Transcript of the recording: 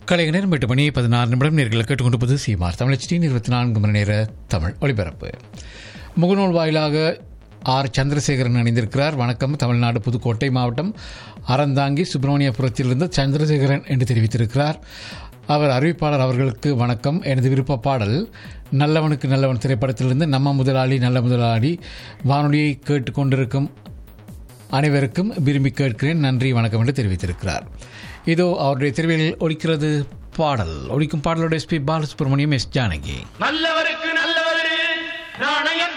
கலைஞர் நேரம் எட்டு மணி பதினாறு நிமிடம் நேர்களை கேட்டுக்கொண்டிருப்பது சீமார் தமிழச்சியின் இருபத்தி நான்கு மணி நேர தமிழ் ஒளிபரப்பு முகநூல் வாயிலாக ஆர் சந்திரசேகரன் அணிந்திருக்கிறார் வணக்கம் தமிழ்நாடு புதுக்கோட்டை மாவட்டம் அறந்தாங்கி சுப்பிரமணியபுரத்திலிருந்து சந்திரசேகரன் என்று தெரிவித்திருக்கிறார் அவர் அறிவிப்பாளர் அவர்களுக்கு வணக்கம் எனது விருப்ப பாடல் நல்லவனுக்கு நல்லவன் திரைப்படத்திலிருந்து நம்ம முதலாளி நல்ல முதலாளி வானொலியை கேட்டுக்கொண்டிருக்கும் அனைவருக்கும் விரும்பி கேட்கிறேன் நன்றி வணக்கம் என்று தெரிவித்திருக்கிறார் இதோ அவருடைய தெரிவில் ஒலிக்கிறது பாடல் ஒலிக்கும் பாடலோட எஸ்பி பாலசுப்ரமணியம் எஸ் ஜானகி நல்லவருக்கு நல்லவரு நாணயம்